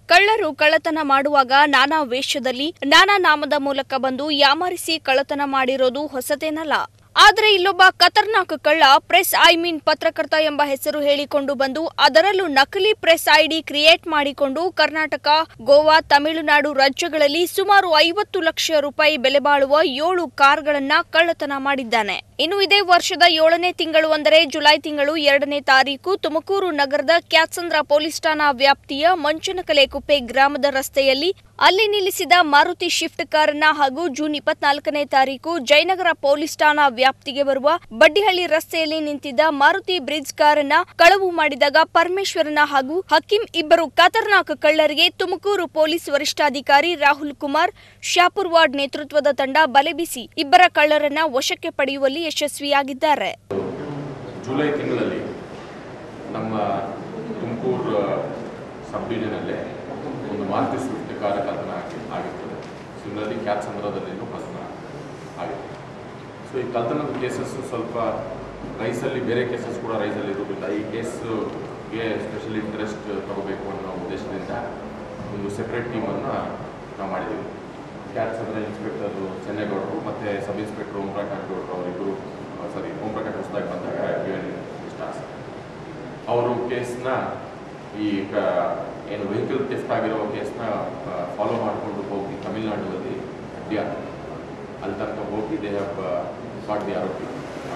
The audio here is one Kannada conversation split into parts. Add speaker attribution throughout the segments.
Speaker 1: ಕಳ್ಳರು ಕಳ್ಳತನ ಮಾಡುವಾಗ ನಾನಾ ವೇಷದಲ್ಲಿ ನಾನಾ ನಾಮದ ಮೂಲಕ ಬಂದು ಯಾಮಾರಿಸಿ ಕಳ್ಳತನ ಮಾಡಿರೋದು ಹೊಸತೇನಲ್ಲ ಆದರೆ ಇಲ್ಲೊಬ್ಬ ಖತರ್ನಾಕ್ ಕಳ್ಳ ಪ್ರೆಸ್ ಐ ಮೀನ್ ಪತ್ರಕರ್ತ ಎಂಬ ಹೆಸರು ಹೇಳಿಕೊಂಡು ಬಂದು ಅದರಲ್ಲೂ ನಕಲಿ ಪ್ರೆಸ್ ಐಡಿ ಕ್ರಿಯೇಟ್ ಮಾಡಿಕೊಂಡು ಕರ್ನಾಟಕ ಗೋವಾ ತಮಿಳುನಾಡು ರಾಜ್ಯಗಳಲ್ಲಿ ಸುಮಾರು ಐವತ್ತು ಲಕ್ಷ ರೂಪಾಯಿ ಬೆಲೆ ಬಾಳುವ ಏಳು ಕಾರ್ಗಳನ್ನ ಕಳ್ಳತನ ಮಾಡಿದ್ದಾನೆ ಇನ್ನು ಇದೇ ವರ್ಷದ ಏಳನೇ ತಿಂಗಳು ಅಂದರೆ ಜುಲೈ ತಿಂಗಳು ಎರಡನೇ ತಾರೀಕು ತುಮಕೂರು ನಗರದ ಕ್ಯಾತ್ಸಂದ್ರ ಪೊಲೀಸ್ ಠಾಣಾ ವ್ಯಾಪ್ತಿಯ ಮಂಚನಕಲೆ ಕುಪ್ಪೆ ಗ್ರಾಮದ ರಸ್ತೆಯಲ್ಲಿ ಅಲ್ಲಿ ನಿಲ್ಲಿಸಿದ ಮಾರುತಿ ಶಿಫ್ಟ್ ಕಾರನ್ನ ಹಾಗೂ ಜೂನ್ ಇಪ್ಪತ್ನಾಲ್ಕನೇ ತಾರೀಕು ಜಯನಗರ ಪೊಲೀಸ್ ಠಾಣಾ ವ್ಯಾಪ್ತಿಗೆ ಬರುವ ಬಡ್ಡಿಹಳ್ಳಿ ರಸ್ತೆಯಲ್ಲಿ ನಿಂತಿದ್ದ ಮಾರುತಿ ಬ್ರಿಡ್ಜ್ ಕಾರನ್ನ ಕಳವು ಮಾಡಿದಾಗ ಪರಮೇಶ್ವರನ ಹಾಗೂ ಹಕೀಂ ಇಬ್ಬರು ಖತರ್ನಾಕ್ ಕಳ್ಳರಿಗೆ ತುಮಕೂರು ಪೊಲೀಸ್ ವರಿಷ್ಠಾಧಿಕಾರಿ ರಾಹುಲ್ ಕುಮಾರ್ ಶಾಪುರ್ ವಾರ್ಡ್ ನೇತೃತ್ವದ ತಂಡ ಬಲೆ ಬೀಸಿ ಇಬ್ಬರ ಕಳ್ಳರನ್ನ ವಶಕ್ಕೆ ಪಡೆಯುವಲ್ಲಿ ಯಶಸ್ವಿಯಾಗಿದ್ದಾರೆ
Speaker 2: ಜುಲೈ ತಿಂಗಳಲ್ಲಿ ನಮ್ಮ ತುಮಕೂರು ಸಬ್ ಡಿವಿಷನಲ್ಲೇ ಒಂದು ಮಾರುತಿ ಸ್ವಿಫ್ಟ್ ಕಾರ್ ಕಥನ ಆಗಿ ಆಗಿರ್ತದೆ ಸಿಮ್ಲಲ್ಲಿ ಕ್ಯಾತ್ಸಂದ್ರದಲ್ಲಿನೂ ಕಥನ ಆಗಿರ್ತದೆ ಸೊ ಈ ಕಳ್ತನದ ಕೇಸಸ್ ಸ್ವಲ್ಪ ರೈಸಲ್ಲಿ ಬೇರೆ ಕೇಸಸ್ ಕೂಡ ರೈಸಲ್ಲಿ ಇರೋದಿಲ್ಲ ಈ ಕೇಸ್ಗೆ ಸ್ಪೆಷಲ್ ಇಂಟ್ರೆಸ್ಟ್ ತಗೋಬೇಕು ಅನ್ನೋ ಉದ್ದೇಶದಿಂದ ಒಂದು ಸೆಪ್ರೇಟ್ ಟೀಮನ್ನು ನಾವು ಮಾಡಿದ್ದೀವಿ ಕ್ಯಾತ್ಸಂದ್ರ ಇನ್ಸ್ಪೆಕ್ಟರು ಚೆನ್ನೇಗೌಡರು ಮತ್ತು ಸಬ್ ಇನ್ಸ್ಪೆಕ್ಟರ್ ಓಂ ಪ್ರಕಾಶ್ ಗೌಡರು ಅವರಿಬ್ಬರು ಸಾರಿ ಓಂ ಪ್ರಕಾಶ್ ಹೊಸದಾಗಿ ಬಂದಾಗ ಸ್ಟಾರ್ಸ್ ಅವರು ಕೇಸ್ನ ಈ ಕ- ಏನು ವೆಹಿಕಲ್ ಟೆಸ್ಟ್ ಆಗಿರೋ ಕೇಸ್ನ ಫಾಲೋ ಮಾಡಿಕೊಂಡು ಹೋಗಿ ತಮಿಳುನಾಡಿನಲ್ಲಿ ಅಡ್ಡಿಯ ಅಲ್ಲಿ ತನಕ ಹೋಗಿ ದೇ ಹ್ಯಾವ್ ಗಾಟ್ ದಿ ಆರೋಪಿ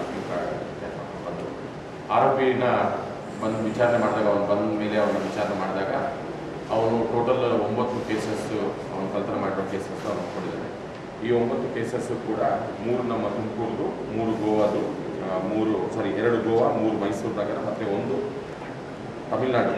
Speaker 2: ಬಂದು ಆರೋಪಿನ ಬಂದು ವಿಚಾರಣೆ ಮಾಡಿದಾಗ ಅವನು ಬಂದ ಮೇಲೆ ಅವನ ವಿಚಾರಣೆ ಮಾಡಿದಾಗ ಅವನು ಟೋಟಲ್ ಒಂಬತ್ತು ಕೇಸಸ್ ಅವನು ಕಲ್ತನ ಮಾಡಿರೋ ಕೇಸಸ್ ಅವನು ಕೊಟ್ಟಿದ್ದಾನೆ ಈ ಒಂಬತ್ತು ಕೇಸಸ್ ಕೂಡ ಮೂರು ನಮ್ಮ ತುಮಕೂರ್ದು ಮೂರು ಗೋವಾದು ಆ, ಮೂರು ಸಾರಿ ಎರಡು ಗೋವಾ ಮೂರು ಮೈಸೂರು ನಗರ ಮತ್ತು ಒಂದು ತಮಿಳ್ನಾಡು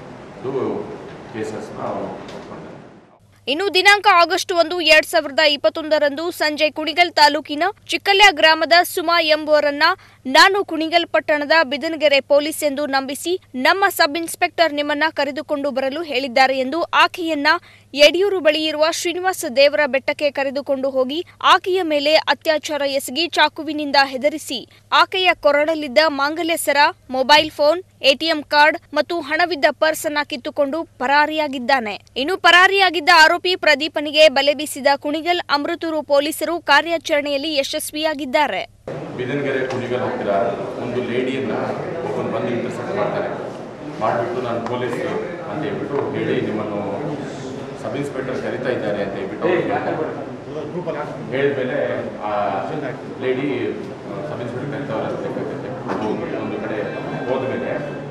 Speaker 2: ಕೇಸಸ್ನ ಅವನು ಕೊಟ್ಟಿದ್ದಾನೆ
Speaker 1: ಇನ್ನು ದಿನಾಂಕ ಆಗಸ್ಟ್ ಒಂದು ಎರಡ್ ಸಾವಿರದ ಇಪ್ಪತ್ತೊಂದರಂದು ಸಂಜೆ ಕುಣಿಗಲ್ ತಾಲೂಕಿನ ಚಿಕ್ಕಲ್ಯ ಗ್ರಾಮದ ಸುಮಾ ಎಂಬುವರನ್ನ ನಾನು ಕುಣಿಗಲ್ ಪಟ್ಟಣದ ಬಿದನಗೆರೆ ಪೊಲೀಸ್ ಎಂದು ನಂಬಿಸಿ ನಮ್ಮ ಸಬ್ ಇನ್ಸ್ಪೆಕ್ಟರ್ ನಿಮ್ಮನ್ನ ಕರೆದುಕೊಂಡು ಬರಲು ಹೇಳಿದ್ದಾರೆ ಎಂದು ಆಕೆಯನ್ನ ಯಡಿಯೂರು ಬಳಿ ಇರುವ ಶ್ರೀನಿವಾಸ ದೇವರ ಬೆಟ್ಟಕ್ಕೆ ಕರೆದುಕೊಂಡು ಹೋಗಿ ಆಕೆಯ ಮೇಲೆ ಅತ್ಯಾಚಾರ ಎಸಗಿ ಚಾಕುವಿನಿಂದ ಹೆದರಿಸಿ ಆಕೆಯ ಕೊರಳಲ್ಲಿದ್ದ ಮಾಂಗಲ್ಯ ಸರ ಮೊಬೈಲ್ ಫೋನ್ ಎಟಿಎಂ ಕಾರ್ಡ್ ಮತ್ತು ಹಣವಿದ್ದ ಪರ್ಸ್ ಅನ್ನ ಕಿತ್ತುಕೊಂಡು ಪರಾರಿಯಾಗಿದ್ದಾನೆ ಇನ್ನು ಪರಾರಿಯಾಗಿದ್ದ ಆರೋಪಿ ಪ್ರದೀಪನಿಗೆ ಬಲೆ ಬೀಸಿದ ಕುಣಿಗಲ್ ಅಮೃತೂರು ಪೊಲೀಸರು ಕಾರ್ಯಾಚರಣೆಯಲ್ಲಿ ಯಶಸ್ವಿಯಾಗಿದ್ದಾರೆ
Speaker 2: ಬಿದನಗೆರೆ ಕುಣಿಗಲ್ ಹತ್ತಿರ ಒಂದು ಲೇಡಿಯನ್ನ ಒಬ್ಬನು ಬಂದು ಇಂಟರ್ಸೆಪ್ಟ್ ಮಾಡ್ತಾನೆ ಮಾಡಿಬಿಟ್ಟು ನಾನು ಪೊಲೀಸ್ ಅಂತ ಹೇಳ್ಬಿಟ್ಟು ಹೇಳಿ ನಿಮ್ಮನ್ನು ಸಬ್ ಇನ್ಸ್ಪೆಕ್ಟರ್ ಕರಿತಾ ಇದ್ದಾರೆ ಅಂತ ಹೇಳ್ಬಿಟ್ಟು ಅವ್ರು ಹೇಳ್ತಾರೆ. ಹೇಳಿದ್ಮೇಲೆ ಆ ಲೇಡಿ ಸಬ್ ಇನ್ಸ್ಪೆಕ್ಟರ್ ಕರಿತಾವ್ರೆ ಅಂತ ಬೇಕಾಗುತ್ತೆ ಹೋಗಿ ಒಂದು ಕಡೆ ಹೋದ್ಮೇಲೆ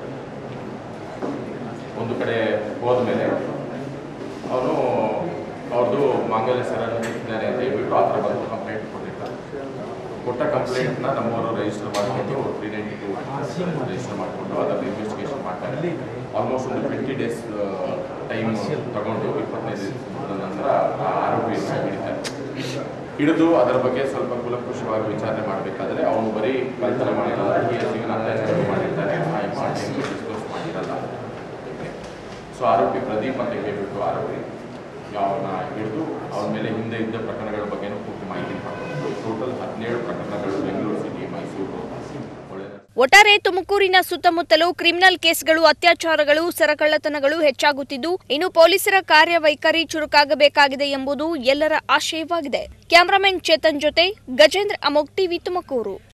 Speaker 2: ಒಂದು ಕಡೆ ಹೋದ್ಮೇಲೆ ಅವನು ಅವ್ರದ್ದು ಮಾಂಗಲ್ಯ ಸರನ್ನು ಇಟ್ಟಿದ್ದಾರೆ ಅಂತ ಹೇಳ್ಬಿಟ್ಟು ಆ ಥರ ಬಂದು ಕಂಪ್ಲೇಂಟ್ ಕೊಟ್ಟಿರ್ತಾರೆ ಕೊಟ್ಟ ಕಂಪ್ಲೇಂಟ್ನ ನಮ್ಮವರು ರಿಜಿಸ್ಟರ್ ಮಾಡಿಕೊಂಡು ತ್ರೀ ನೈಂಟಿ ಟು ರಿಜಿಸ್ಟರ್ ಮಾಡಿಕೊಂಡು ಅದನ್ನು ಇನ್ವೆಸ್ಟಿಗೇಷನ್ ಮಾಡ್ತಾರೆ ಆಲ್ಮೋಸ್ಟ್ ಒಂದು ಟ್ವೆಂಟಿ ಡೇಸ್ ಟೈಮ್ ತಗೊಂಡು ಇಪ್ಪತ್ತೈದು ದಿವಸದ ನಂತರ ಆ ಆರೋಪಿಯನ್ನು ಹಿಡಿತಾರೆ ಹಿಡಿದು ಅದರ ಬಗ್ಗೆ ಸ್ವಲ್ಪ ಕುಲಂಕುಷವಾಗಿ ವಿಚಾರಣೆ ಮಾಡಬೇಕಾದ್ರೆ ಅವನು ಬರೀ ಕಳ್ತನ ಮಾಡಿರಲ್ಲ ಈ ಇವನ್ ಅತ್ಯಾಚಾರ ಮಾಡಿರ್ತಾನೆ ಡಿಸ್ಕ್ಲೋಸ್ ಮಾಡಿರಲ್ಲ ಸೊ ಆರೋಪಿ ಪ್ರದೀಪ್ ಅಂತ ಹೇಳ್ಬಿಟ್ಟು ಆರೋಪಿ ಅವನ ಹಿಡಿದು ಅವನ ಮೇಲೆ ಹಿಂದೆ ಇದ್ದ ಪ್ರಕರಣಗಳ ಬಗ್ಗೆನೂ ಪೂರ್ತಿ ಮಾಹಿತಿ ಮಾಡಿಕೊಂಡು ಟೋಟಲ್ ಹದಿನೇಳು ಪ್ರಕರಣಗಳು ಬೆಂಗಳೂರು ಸಿಟಿ ಮೈಸೂರು ಒಳ್ಳೆ
Speaker 1: ಒಟ್ಟಾರೆ ತುಮಕೂರಿನ ಸುತ್ತಮುತ್ತಲೂ ಕ್ರಿಮಿನಲ್ ಕೇಸ್ಗಳು ಅತ್ಯಾಚಾರಗಳು ಸರಕಳ್ಳತನಗಳು ಹೆಚ್ಚಾಗುತ್ತಿದ್ದು ಇನ್ನು ಪೊಲೀಸರ ಕಾರ್ಯವೈಖರಿ ಚುರುಕಾಗಬೇಕಾಗಿದೆ ಎಂಬುದು ಎಲ್ಲರ ಆಶಯವಾಗಿದೆ ಕ್ಯಾಮರಾಮನ್ ಚೇತನ್ ಜೊತೆ ಗಜೇಂದ್ರ ಅಮೋಕ್ ಟಿವಿ ತುಮಕೂರು